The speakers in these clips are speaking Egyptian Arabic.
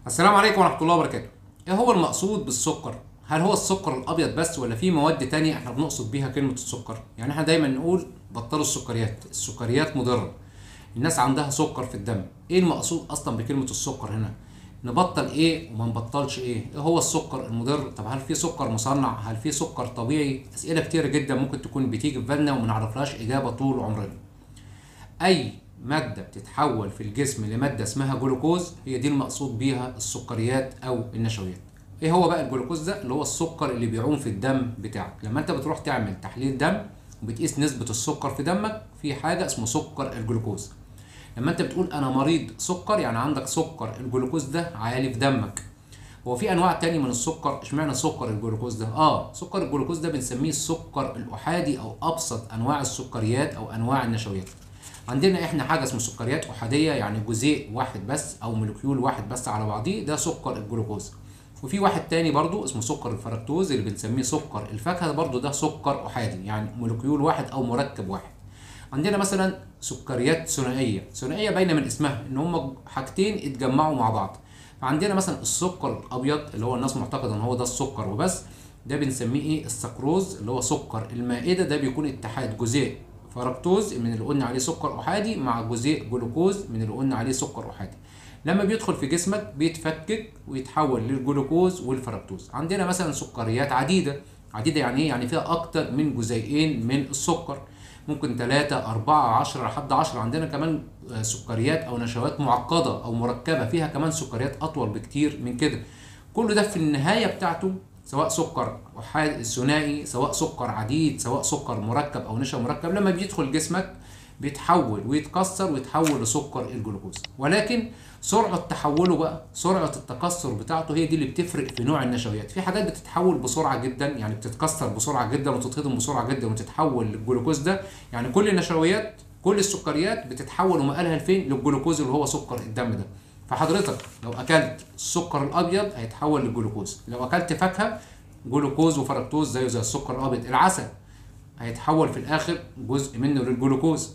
السلام عليكم ورحمة الله وبركاته. ايه هو المقصود بالسكر؟ هل هو السكر الابيض بس ولا في مواد تانية احنا بنقصد بيها كلمة السكر؟ يعني احنا دايما نقول بطلوا السكريات، السكريات مضرة. الناس عندها سكر في الدم، ايه المقصود اصلا بكلمة السكر هنا؟ نبطل ايه وما نبطلش ايه؟ ايه هو السكر المضر؟ طب هل في سكر مصنع؟ هل في سكر طبيعي؟ اسئلة كتيرة جدا ممكن تكون بتيجي في بالنا وما نعرفلهاش اجابة طول عمرنا. اي ماده بتتحول في الجسم لماده اسمها جلوكوز هي دي المقصود بيها السكريات او النشويات ايه هو بقى الجلوكوز ده اللي هو السكر اللي بيعوم في الدم بتاعك لما انت بتروح تعمل تحليل دم وبتقيس نسبه السكر في دمك في حاجه اسمه سكر الجلوكوز لما انت بتقول انا مريض سكر يعني عندك سكر الجلوكوز ده عالي في دمك هو في انواع تاني من السكر اشمعنى سكر الجلوكوز ده اه سكر الجلوكوز ده بنسميه السكر الاحادي او ابسط انواع السكريات او انواع النشويات عندنا احنا حاجه اسمه سكريات احاديه يعني جزيء واحد بس او مولكيول واحد بس على بعضيه ده سكر الجلوكوز وفي واحد تاني برضو اسمه سكر الفركتوز اللي بنسميه سكر الفاكهه برضو ده سكر احادي يعني مولكيول واحد او مركب واحد عندنا مثلا سكريات ثنائيه ثنائيه باينه من اسمها ان هم حاجتين اتجمعوا مع بعض فعندنا مثلا السكر الابيض اللي هو الناس معتقده ان هو ده السكر وبس ده بنسميه ايه السكروز اللي هو سكر المائده ده بيكون اتحاد جزيء فركتوز من اللي قلنا عليه سكر احادي مع جزيء جلوكوز من اللي قلنا عليه سكر احادي لما بيدخل في جسمك بيتفكك ويتحول للجلوكوز والفركتوز عندنا مثلا سكريات عديده عديده يعني ايه يعني فيها اكتر من جزيئين من السكر ممكن 3 4 10 لحد 10 عندنا كمان سكريات او نشويات معقده او مركبه فيها كمان سكريات اطول بكتير من كده كل ده في النهايه بتاعته سواء سكر ثنائي سواء سكر عديد سواء سكر مركب او نشا مركب لما بيدخل جسمك بيتحول ويتكسر ويتحول لسكر الجلوكوز ولكن سرعه تحوله بقى سرعه التكسر بتاعته هي دي اللي بتفرق في نوع النشويات في حاجات بتتحول بسرعه جدا يعني بتتكسر بسرعه جدا وتتهضم بسرعه جدا وتتحول للجلوكوز ده يعني كل النشويات كل السكريات بتتحول ومقالها لفين للجلوكوز اللي هو سكر الدم ده فحضرتك لو اكلت السكر الابيض هيتحول للجلوكوز لو اكلت فاكهه جلوكوز وفركتوز زيه زي السكر الابيض العسل هيتحول في الاخر جزء منه للجلوكوز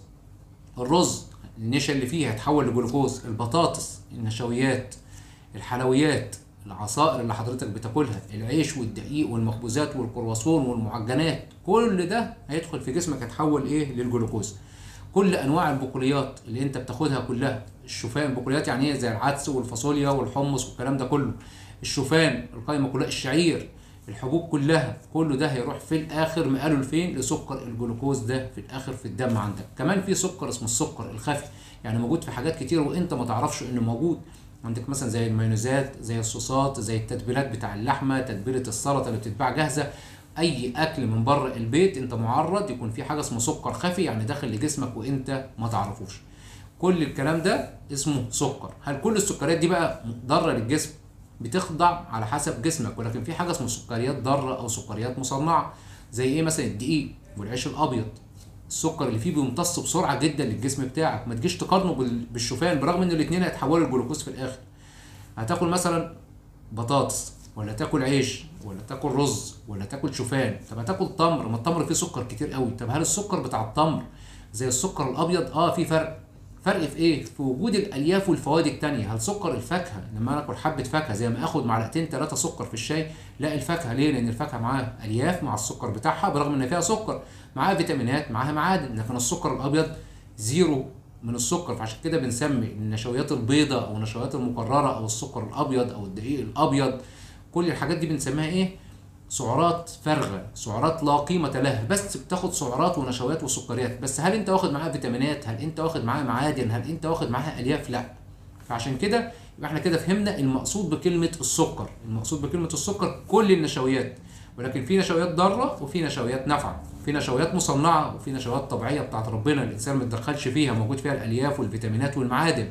الرز النشا اللي فيه هيتحول لجلوكوز البطاطس النشويات الحلويات العصائر اللي حضرتك بتاكلها العيش والدقيق والمخبوزات والكرواسون والمعجنات كل ده هيدخل في جسمك هيتحول ايه للجلوكوز كل انواع البقوليات اللي انت بتاخدها كلها الشوفان البقوليات يعني ايه زي العدس والفاصوليا والحمص والكلام ده كله الشوفان القايمه كلها الشعير الحبوب كلها كله ده هيروح في الاخر مقاله لفين لسكر الجلوكوز ده في الاخر في الدم عندك كمان في سكر اسمه السكر الخفي يعني موجود في حاجات كتير وانت ما تعرفش انه موجود عندك مثلا زي المايونيزات زي الصوصات زي التتبيلات بتاع اللحمه تتبيله السلطه اللي بتتباع جاهزه اي اكل من بره البيت انت معرض يكون في حاجه اسمه سكر خفي يعني داخل لجسمك وانت ما تعرفوش كل الكلام ده اسمه سكر هل كل السكريات دي بقى ضاره للجسم بتخضع على حسب جسمك ولكن في حاجه اسمها سكريات ضاره او سكريات مصنعه زي ايه مثلا الدقيق والعيش الابيض السكر اللي فيه بيمتص بسرعه جدا للجسم بتاعك ما تجيش تقارنه بالشوفان برغم ان الاثنين هيتحولوا لجلوكوز في الاخر هتاكل مثلا بطاطس ولا تاكل عيش ولا تاكل رز ولا تاكل شوفان طب هتاكل تمر ما التمر فيه سكر كتير قوي طب هل السكر بتاع التمر زي السكر الابيض اه في فرق فرق في ايه في وجود الالياف والفوائد التانية هل سكر الفاكهه لما انا اكل حبه فاكهه زي ما اخد معلقتين ثلاثه سكر في الشاي لا الفاكهه ليه لان الفاكهه معاها الياف مع السكر بتاعها برغم ان فيها سكر معاها فيتامينات معاها معادن لكن السكر الابيض زيرو من السكر فعشان كده بنسمي النشويات البيضاء او النشويات المكرره او السكر الابيض او الدقيق الابيض كل الحاجات دي بنسميها ايه سعرات فارغه سعرات لا قيمه لها بس بتاخد سعرات ونشويات وسكريات بس هل انت واخد معاها فيتامينات هل انت واخد معاها معادن هل انت واخد معاها الياف لا فعشان كده يبقى احنا كده فهمنا المقصود بكلمه السكر المقصود بكلمه السكر كل النشويات ولكن في نشويات ضاره وفي نشويات نافعه في نشويات مصنعه وفي نشويات طبيعيه بتاعت ربنا الانسان ما يتدخلش فيها موجود فيها الالياف والفيتامينات والمعادن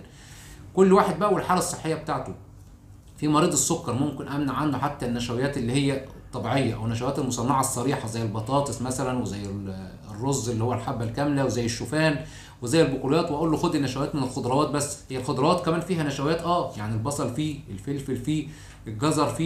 كل واحد بقى والحاله الصحيه بتاعته في مريض السكر ممكن امنع عنه حتى النشويات اللي هي الطبيعيه او النشويات المصنعه الصريحه زي البطاطس مثلا وزي الرز اللي هو الحبه الكامله وزي الشوفان وزي البقوليات واقول له خد النشويات من الخضروات بس هي الخضروات كمان فيها نشويات اه يعني البصل فيه الفلفل فيه الجزر فيه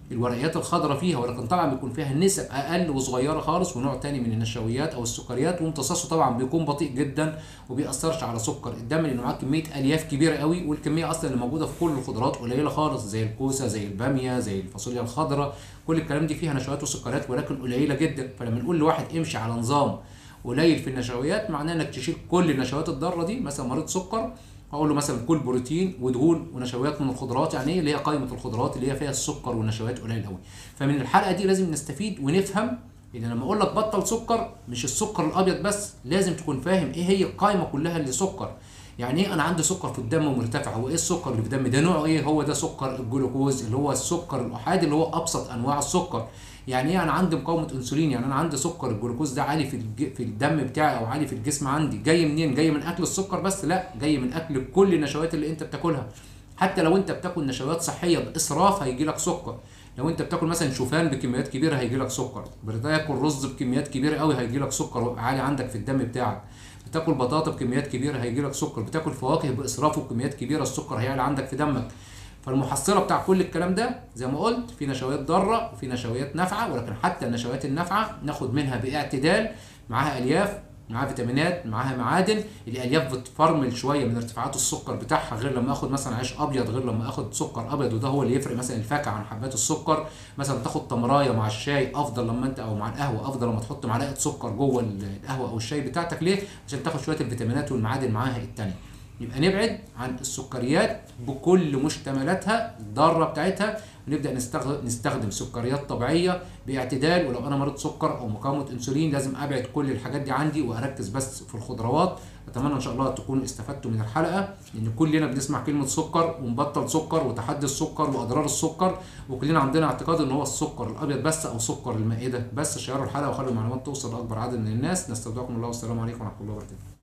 الورقيات الخضراء فيها ولكن طبعا بيكون فيها نسب اقل وصغيره خالص ونوع تاني من النشويات او السكريات وامتصاصه طبعا بيكون بطيء جدا وبيأثرش على سكر الدم لانه معاه كميه الياف كبيره قوي والكميه اصلا اللي موجوده في كل الخضروات قليله خالص زي الكوسه زي الباميه زي الفاصوليا الخضراء كل الكلام دي فيها نشويات وسكريات ولكن قليله جدا فلما نقول لواحد امشي على نظام قليل في النشويات معناه انك تشيل كل النشويات الضاره دي مثلا مريض سكر اقول له مثلا كل بروتين ودهون ونشويات من الخضروات يعني ايه اللي هي قائمه الخضروات اللي هي فيها السكر والنشويات قليل قوي فمن الحلقه دي لازم نستفيد ونفهم ان لما اقول لك بطل سكر مش السكر الابيض بس لازم تكون فاهم ايه هي القائمه كلها اللي سكر يعني ايه انا عندي سكر في الدم مرتفع هو ايه السكر اللي في الدم ده نوعه ايه هو ده سكر الجلوكوز اللي هو السكر الاحادي اللي هو ابسط انواع السكر يعني ايه انا عندي مقاومه انسولين يعني انا عندي سكر الجلوكوز ده عالي في الج... في الدم بتاعي او عالي في الجسم عندي جاي منين جاي من اكل السكر بس لا جاي من اكل كل النشويات اللي انت بتاكلها حتى لو انت بتاكل نشويات صحيه باسراف هيجي لك سكر لو انت بتاكل مثلا شوفان بكميات كبيره هيجي لك سكر بتاكل رز بكميات كبيره قوي هيجي لك سكر عالي عندك في الدم بتاعك بتاكل بطاطا بكميات كبيره هيجي لك سكر بتاكل فواكه باسراف وبكميات كبيره السكر هيعلى عندك في دمك فالمحصله بتاع كل الكلام ده زي ما قلت في نشويات ضاره وفي نشويات نافعه ولكن حتى النشويات النافعه ناخد منها باعتدال معاها الياف معاها فيتامينات معاها معادن الالياف بتفرمل شويه من ارتفاعات السكر بتاعها غير لما اخد مثلا عيش ابيض غير لما اخد سكر ابيض وده هو اللي يفرق مثلا الفاكهه عن حبات السكر مثلا تاخد تمرايه مع الشاي افضل لما انت او مع القهوه افضل لما تحط معلقه سكر جوه القهوه او الشاي بتاعتك ليه عشان تاخد شويه الفيتامينات والمعادن معاها التانيه يبقى نبعد عن السكريات بكل مشتملاتها الضاره بتاعتها ونبدا نستخدم نستخدم سكريات طبيعيه باعتدال ولو انا مريض سكر او مقاومه انسولين لازم ابعد كل الحاجات دي عندي واركز بس في الخضروات اتمنى ان شاء الله تكونوا استفدتوا من الحلقه لان كلنا بنسمع كلمه سكر ونبطل سكر وتحدي السكر واضرار السكر وكلنا عندنا اعتقاد ان هو السكر الابيض بس او سكر المائده بس شيروا الحلقه وخلوا المعلومات توصل لاكبر عدد من الناس نستودعكم الله والسلام عليكم ورحمه الله وبركاته